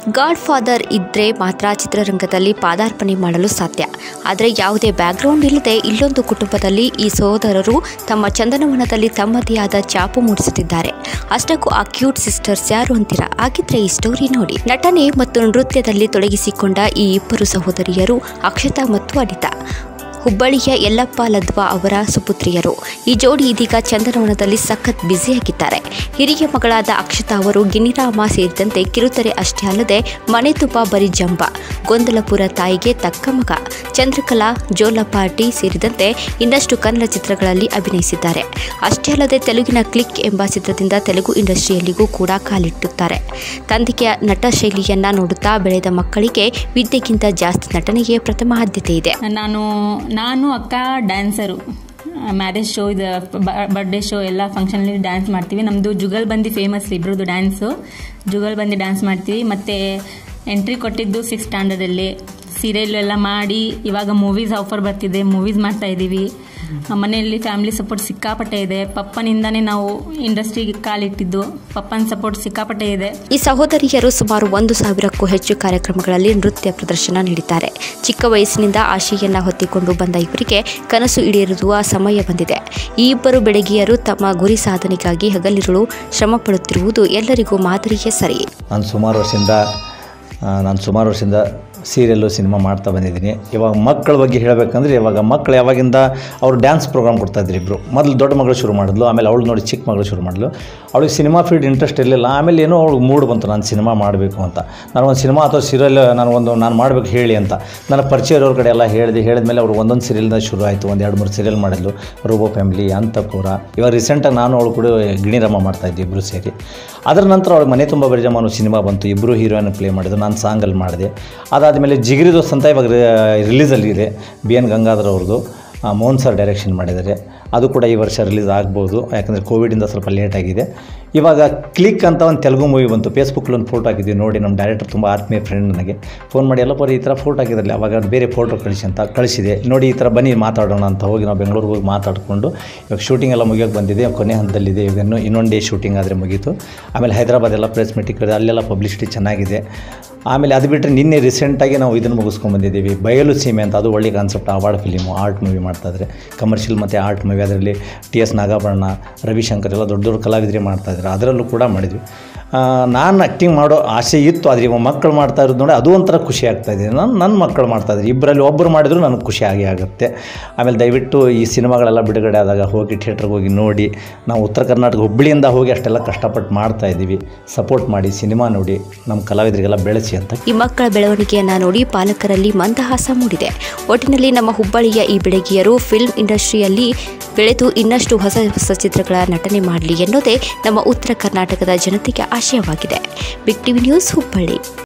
god father ಇದ್ದರೆ ಮಾತ್ರ ಚಿತ್ರರಂಗದಲ್ಲಿ ಪಾದಾರ್ಪಣೆ ಮಾಡಲು ಸಾಧ್ಯ ಆದರೆ ಯಾವುದೇ ಬ್ಯಾಕ್ಗ್ರೌಂಡ್ ಇಲ್ಲದೆ ಇಲ್ಲೊಂದು ಕುಟುಂಬದಲ್ಲಿ ಈ ಸಹೋದರರು ತಮ್ಮ ಚಂದನವನದಲ್ಲಿ ತಮ್ಮದೇ ಆದ ಛಾಪು ಮೂಡಿಸುತ್ತಿದ್ದಾರೆ ಅಷ್ಟಕ್ಕೂ ಆ ಕ್ಯೂಟ್ ಸಿಸ್ಟರ್ಸ್ ಯಾರು ಅಂತೀರಾ ಹಾಗಿದ್ರೆ ಈ ಸ್ಟೋರಿ ನೋಡಿ ನಟನೆ ಮತ್ತು ನೃತ್ಯದಲ್ಲಿ ತೊಡಗಿಸಿಕೊಂಡ ಈ ಇಬ್ಬರು ಸಹೋದರಿಯರು ಅಕ್ಷತಾ ಮತ್ತು ಅನಿತಾ ಹುಬ್ಬಳ್ಳಿಯ ಯಲ್ಲಪ್ಪ ಲದ್ವಾ ಅವರ ಸುಪುತ್ರಿಯರು ಈ ಜೋಡಿ ಇದೀಗ ಚಂದನವನದಲ್ಲಿ ಸಖತ್ ಬ್ಯುಸಿಯಾಗಿದ್ದಾರೆ ಹಿರಿಯ ಮಗಳಾದ ಅಕ್ಷತಾ ಅವರು ಗಿಣಿರಾಮ ಸೇರಿದಂತೆ ಕಿರುತೆರೆ ಅಷ್ಟೇ ಅಲ್ಲದೆ ಮನೆ ತುಂಬ ಬರೀ ಜಂಬ ಗೊಂದಲಪುರ ತಾಯಿಗೆ ತಕ್ಕ ಮಗ ಚಂದ್ರಕಲಾ ಜೋಲಪಾಟಿ ಸೇರಿದಂತೆ ಇನ್ನಷ್ಟು ಕನ್ನಡ ಚಿತ್ರಗಳಲ್ಲಿ ಅಭಿನಯಿಸಿದ್ದಾರೆ ಅಷ್ಟೇ ಅಲ್ಲದೆ ತೆಲುಗಿನ ಕ್ಲಿಕ್ ಎಂಬ ಚಿತ್ರದಿಂದ ತೆಲುಗು ಇಂಡಸ್ಟ್ರಿಯಲ್ಲಿಗೂ ಕೂಡ ಕಾಲಿಟ್ಟುತ್ತಾರೆ ತಂದೆಯ ನಟ ಶೈಲಿಯನ್ನ ನೋಡುತ್ತಾ ಬೆಳೆದ ಮಕ್ಕಳಿಗೆ ವಿದ್ಯೆಗಿಂತ ಜಾಸ್ತಿ ನಟನೆಗೆ ಪ್ರಥಮ ಆದ್ಯತೆ ಇದೆ ನಾನು ನಾನು ಅಕ್ಕ ಡ್ಯಾನ್ಸರು ಮ್ಯಾರೇಜ್ ಶೋ ಇದು ಬರ್ಡೇ ಶೋ ಎಲ್ಲ ಫಂಕ್ಷನಲ್ಲಿ ಡ್ಯಾನ್ಸ್ ಮಾಡ್ತೀವಿ ನಮ್ಮದು ಜುಗಲ್ ಬಂದಿ ಫೇಮಸ್ ಇಬ್ರದ್ದು ಡ್ಯಾನ್ಸು ಜುಗಲ್ ಬಂದಿ ಡ್ಯಾನ್ಸ್ ಮಾಡ್ತೀವಿ ಮತ್ತು ಎಂಟ್ರಿ ಕೊಟ್ಟಿದ್ದು ಸಿಕ್ಸ್ ಸ್ಟ್ಯಾಂಡರ್ಡಲ್ಲಿ ಸೀರಿಯಲ್ ಎಲ್ಲ ಮಾಡಿ ಇವಾಗ ಮೂವೀಸ್ ಆಫರ್ ಬರ್ತಿದೆ ಮೂವೀಸ್ ಮಾಡ್ತಾ ಇದ್ದೀವಿ ಮನೆಯಲ್ಲಿ ಫ್ಯಾಮಿಲಿ ಸಪೋರ್ಟ್ ಸಿಕ್ಕಾಪಟ್ಟೆ ಇದೆ ಪಪ್ಪನಿಂದಾನೇ ನಾವು ಇಂಡಸ್ಟ್ರಿಗೆ ಕಾಲಿಟ್ಟಿದ್ದು ಪಪ್ಪನ ಸಪೋರ್ಟ್ ಸಿಕ್ಕಾಪಟ್ಟೆ ಇದೆ ಈ ಸಹೋದರಿಯರು ಸುಮಾರು ಒಂದು ಸಾವಿರಕ್ಕೂ ಹೆಚ್ಚು ಕಾರ್ಯಕ್ರಮಗಳಲ್ಲಿ ನೃತ್ಯ ಪ್ರದರ್ಶನ ನೀಡಿದ್ದಾರೆ ಚಿಕ್ಕ ವಯಸ್ಸಿನಿಂದ ಆಶೆಯನ್ನ ಹೊತ್ತಿಕೊಂಡು ಬಂದ ಇವರಿಗೆ ಕನಸು ಈಡೇರುವ ಸಮಯ ಬಂದಿದೆ ಈ ಇಬ್ಬರು ಬೆಡಗಿಯರು ತಮ್ಮ ಗುರಿ ಸಾಧನೆಗಾಗಿ ಹಗಲಿರುಳು ಶ್ರಮ ಪಡುತ್ತಿರುವುದು ಎಲ್ಲರಿಗೂ ಮಾದರಿಯೇ ಸರಿ ನಾನು ಸುಮಾರು ವರ್ಷದಿಂದ ಆ, ನಾನು ಸುಮಾರು ವರ್ಷದಿಂದ ಸೀರಿಯಲ್ಲು ಸಿನಿಮಾ ಮಾಡ್ತಾ ಬಂದಿದ್ದೀನಿ ಇವಾಗ ಮಕ್ಕಳ ಬಗ್ಗೆ ಹೇಳಬೇಕಂದ್ರೆ ಇವಾಗ ಮಕ್ಕಳು ಯಾವಾಗಿಂದ ಅವರು ಡ್ಯಾನ್ಸ್ ಪ್ರೋಗ್ರಾಮ್ ಕೊಡ್ತಾಯಿದ್ರು ಇಬ್ಬರು ಮೊದಲು ದೊಡ್ಡ ಮಗಳು ಶುರು ಮಾಡಿದ್ಲು ಆಮೇಲೆ ಅವಳು ನೋಡಿ ಚಿಕ್ಕ ಮಗಳು ಶುರು ಮಾಡಿದ್ಲು ಅವಳಿಗೆ ಸಿನಿಮಾ ಫೀಲ್ಡ್ ಇಂಟ್ರೆಸ್ಟ್ ಇರಲಿಲ್ಲ ಆಮೇಲೆ ಏನೋ ಅವಳಿಗೆ ಮೂಡ್ ಬಂತು ನಾನು ಸಿನಿಮಾ ಮಾಡಬೇಕು ಅಂತ ನಾನು ಒಂದು ಸಿನಿಮಾ ಅಥವಾ ಸೀರಿಯಲ್ ನಾನು ಒಂದು ನಾನು ಮಾಡಬೇಕು ಹೇಳಿ ಅಂತ ನನ್ನ ಪರಿಚಯ ಇರೋರ ಕಡೆ ಎಲ್ಲ ಹೇಳಿದೆ ಹೇಳಿದ್ಮೇಲೆ ಅವರು ಒಂದೊಂದು ಸೀರಿಯಲ್ನ ಶುರು ಆಯಿತು ಒಂದು ಎರಡು ಮೂರು ಸೀರಿಯಲ್ ಮಾಡಿದ್ಲು ರೋಬೋ ಫ್ಯಾಮಿಲಿ ಅಂತಪುರ ಇವಾಗ ರೀಸೆಂಟಾಗಿ ನಾನು ಅವಳು ಕೂಡ ಗಿಣಿರಮ್ಮ ಮಾಡ್ತಾಯಿದ್ದೆ ಇಬ್ಬರು ಸೇರಿ ಅದರ ನಂತರ ಅವಳಿಗೆ ಮನೆ ತುಂಬ ಬರಿಜಮ್ಮ ಅನ್ನೋ ಸಿನಿಮಾ ಬಂತು ಇಬ್ಬರು ಹೀರೋಯಿನ್ ಪ್ಲೇ ಮಾಡಿದ್ರು ನಾನು ಸಾಂಗಲ್ಲಿ ಮಾಡಿದೆ ಅದಾದಮೇಲೆ ಜಿಗಿರಿ ದೋಸ್ತ್ ಅಂತ ಇವಾಗ ರಿಲೀಸಲ್ಲಿ ಇದೆ ಬಿ ಎನ್ ಗಂಗಾಧರ್ ಅವ್ರದ್ದು ಆ, ಮೋಹನ್ ಸರ್ ಡೈರೆಕ್ಷನ್ ಮಾಡಿದ್ದಾರೆ ಅದು ಕೂಡ ಈ ವರ್ಷ ರಿಲೀಸ್ ಆಗ್ಬೋದು ಯಾಕಂದರೆ ಕೋವಿಡಿಂದ ಸ್ವಲ್ಪ ಲೇಟ್ ಆಗಿದೆ ಇವಾಗ ಕ್ಲಿಕ್ ಅಂತ ಒಂದು ತೆಲುಗು ಮೂವಿ ಬಂತು ಫೇಸ್ಬುಕ್ಕಲ್ಲಿ ಒಂದು ಫೋಟೋ ಹಾಕಿದ್ವಿ ನೋಡಿ ನಮ್ಮ ಡೈರೆಕ್ಟರ್ ತುಂಬ ಆತ್ಮೀಯ ಫ್ರೆಂಡ್ ನನಗೆ ಫೋನ್ ಮಾಡಿ ಎಲ್ಲ ಬರೀ ಈ ಥರ ಫೋಟೋ ಹಾಕಿದ್ರಲ್ಲಿ ಅವಾಗ ಬೇರೆ ಫೋಟೋ ಕಳಿಸಿ ಅಂತ ಕಳಿಸಿದೆ ನೋಡಿ ಈ ಥರ ಬನ್ನಿ ಮಾತಾಡೋಣ ಅಂತ ಹೋಗಿ ನಾವು ಬೆಂಗಳೂರಿಗೆ ಹೋಗಿ ಮಾತಾಡಿಕೊಂಡು ಇವಾಗ ಶೂಟಿಂಗ್ ಎಲ್ಲ ಮುಗಿಯೋಕೆ ಬಂದಿದೆ ಕೊನೆ ಹಂತದಲ್ಲಿದೆ ಇವಾಗ ಇನ್ನೂ ಇನ್ನೊಂದು ಡೇ ಶೂಟಿಂಗ್ ಆದರೆ ಮುಗೀತು ಆಮೇಲೆ ಹೈದರಾಬಾದ್ ಎಲ್ಲ ಪ್ರೆಸ್ ಮೀಟಿಂಗ್ ಕರೆದು ಅಲ್ಲೆಲ್ಲ ಪಬ್ಲಿಸಿಟಿ ಚೆನ್ನಾಗಿದೆ ಆಮೇಲೆ ಅದು ಬಿಟ್ಟರೆ ನಿನ್ನೆ ರೀಸೆಂಟಾಗಿ ನಾವು ಇದನ್ನು ಮುಗಿಸ್ಕೊಂಡ್ಬಂದಿದ್ದೀವಿ ಬಯಲು ಸೀಮೆ ಅಂತ ಅದು ಒಳ್ಳೆ concept award film art movie ಮಾಡ್ತಾಯಿದ್ರೆ ಕಮರ್ಷಿಯಲ್ ಮತ್ತು ಆರ್ಟ್ ಮೂವಿ ಅದರಲ್ಲಿ ಟಿ ಎಸ್ ನಾಗಾಭರಣ ರವಿಶಂಕರ್ ಎಲ್ಲ ದೊಡ್ಡ ದೊಡ್ಡ ಕಲಾವಿದರೇ ಮಾಡ್ತಾಯಿದ್ರು ಅದರಲ್ಲೂ ಕೂಡ ಮಾಡಿದ್ವಿ ಆ, ನಾನು ಆ್ಯಕ್ಟಿಂಗ್ ಮಾಡೋ ಆಸೆ ಇತ್ತು ಆದರೆ ಇವಾಗ ಮಕ್ಕಳು ಮಾಡ್ತಾ ಇರೋದು ನೋಡಿ ಅದು ಒಂಥರ ಖುಷಿ ಆಗ್ತಾ ಇದೆ ನಾನು ನನ್ನ ಮಕ್ಕಳು ಮಾಡ್ತಾಯಿದ್ರು ಇಬ್ಬರಲ್ಲಿ ಒಬ್ಬರು ಮಾಡಿದ್ರು ನನಗೆ ಖುಷಿ ಆಗೇ ಆಗುತ್ತೆ ಆಮೇಲೆ ದಯವಿಟ್ಟು ಈ ಸಿನಿಮಾಗಳೆಲ್ಲ ಬಿಡುಗಡೆ ಆದಾಗ ಹೋಗಿ ಥಿಯೇಟ್ರಿಗೆ ಹೋಗಿ ನೋಡಿ ನಾವು ಉತ್ತರ ಕರ್ನಾಟಕ ಹುಬ್ಬಳ್ಳಿಯಿಂದ ಹೋಗಿ ಅಷ್ಟೆಲ್ಲ ಕಷ್ಟಪಟ್ಟು ಮಾಡ್ತಾ ಇದ್ದೀವಿ ಸಪೋರ್ಟ್ ಮಾಡಿ ಸಿನಿಮಾ ನೋಡಿ ನಮ್ಮ ಕಲಾವಿದರಿಗೆಲ್ಲ ಬೆಳೆಸಿ ಅಂತ ಈ ಮಕ್ಕಳ ಬೆಳವಣಿಗೆಯನ್ನ ನೋಡಿ ಪಾಲಕರಲ್ಲಿ ಮಂದಹಾಸ ಮೂಡಿದೆ ಒಟ್ಟಿನಲ್ಲಿ ನಮ್ಮ ಹುಬ್ಬಳ್ಳಿಯ ಈ ಬೆಡಗಿಯರು ಫಿಲ್ಮ್ ಇಂಡಸ್ಟ್ರಿಯಲ್ಲಿ ಬೆಳೆದು ಇನ್ನಷ್ಟು ಹೊಸ ಹೊಸ ಚಿತ್ರಗಳ ನಟನೆ ಮಾಡಲಿ ಎನ್ನುವುದೇ ನಮ್ಮ ಉತ್ತರ ಕರ್ನಾಟಕದ ಜನತೆಗೆ ಆಶಯವಾಗಿದೆ ಬಿಗ್ ಟಿವಿ ನ್ಯೂಸ್ ಹುಬ್ಬಳ್ಳಿ